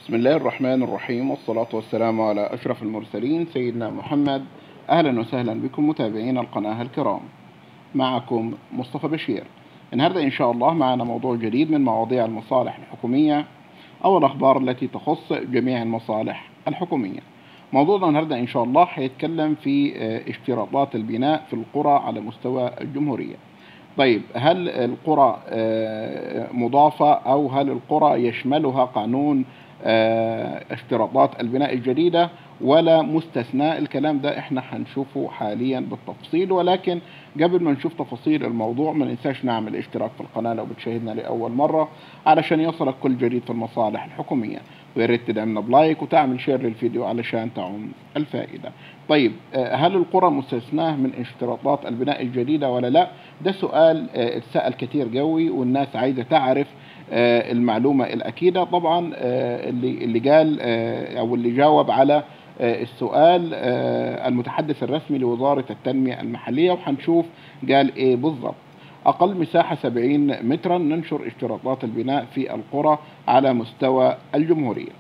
بسم الله الرحمن الرحيم والصلاة والسلام على أشرف المرسلين سيدنا محمد أهلا وسهلا بكم متابعين القناة الكرام معكم مصطفى بشير النهاردة إن شاء الله معنا موضوع جديد من مواضيع المصالح الحكومية أو الأخبار التي تخص جميع المصالح الحكومية موضوعنا النهاردة إن شاء الله هيتكلم في اشتراطات البناء في القرى على مستوى الجمهورية طيب هل القرى مضافة أو هل القرى يشملها قانون اشتراطات البناء الجديدة ولا مستثناء الكلام ده احنا هنشوفه حاليا بالتفصيل ولكن قبل ما نشوف تفاصيل الموضوع ما ننساش نعمل اشتراك في القناة لو بتشاهدنا لأول مرة علشان يصلك كل جديد في المصالح الحكومية ويا ريت تدعمنا بلايك وتعمل شير للفيديو علشان تعم الفائدة طيب هل القرى مستثناة من اشتراطات البناء الجديدة ولا لا ده سؤال اتسأل كتير قوي والناس عايزة تعرف المعلومة الأكيدة طبعا اللي اللي قال أو اللي جاوب على السؤال المتحدث الرسمي لوزارة التنمية المحلية وحنشوف قال إيه بالضبط أقل مساحة 70 مترا ننشر اشتراطات البناء في القرى على مستوى الجمهورية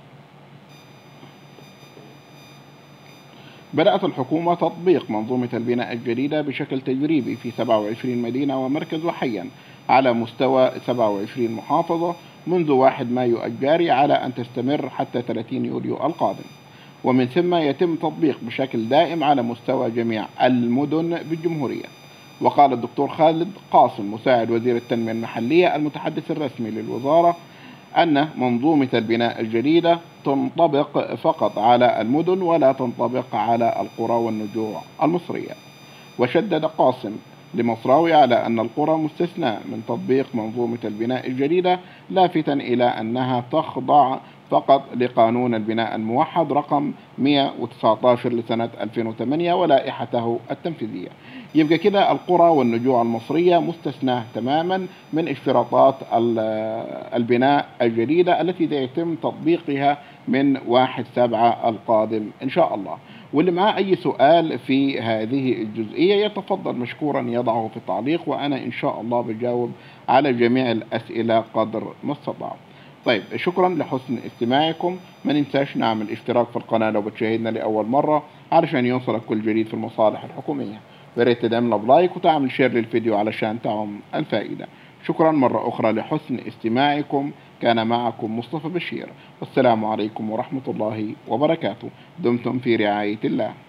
بدأت الحكومة تطبيق منظومة البناء الجديدة بشكل تجريبي في 27 مدينة ومركز وحيا على مستوى 27 محافظة منذ 1 مايو الجاري على أن تستمر حتى 30 يوليو القادم ومن ثم يتم تطبيق بشكل دائم على مستوى جميع المدن بالجمهورية وقال الدكتور خالد قاسم مساعد وزير التنمية المحلية المتحدث الرسمي للوزارة أن منظومة البناء الجديدة تنطبق فقط على المدن ولا تنطبق على القرى والنجوع المصرية وشدد قاسم لمصراوي على أن القرى مستثناء من تطبيق منظومة البناء الجديدة لافتا إلى أنها تخضع فقط لقانون البناء الموحد رقم 119 لسنة 2008 ولائحته التنفيذية يبقى كده القرى والنجوع المصرية مستثناة تماما من اشتراطات البناء الجديدة التي سيتم تطبيقها من واحد سبعة القادم إن شاء الله واللي معاه أي سؤال في هذه الجزئية يتفضل مشكورا يضعه في التعليق وأنا إن شاء الله بجاوب على جميع الأسئلة قدر ما استطعت طيب شكرا لحسن استماعكم ما ننساش نعمل اشتراك في القناة لو بتشاهدنا لأول مرة علشان يوصلك كل جديد في المصالح الحكومية وياريت تدعمنا بلايك وتعمل شير للفيديو علشان تعم الفائدة شكرا مرة أخرى لحسن استماعكم كان معكم مصطفى بشير والسلام عليكم ورحمة الله وبركاته دمتم في رعاية الله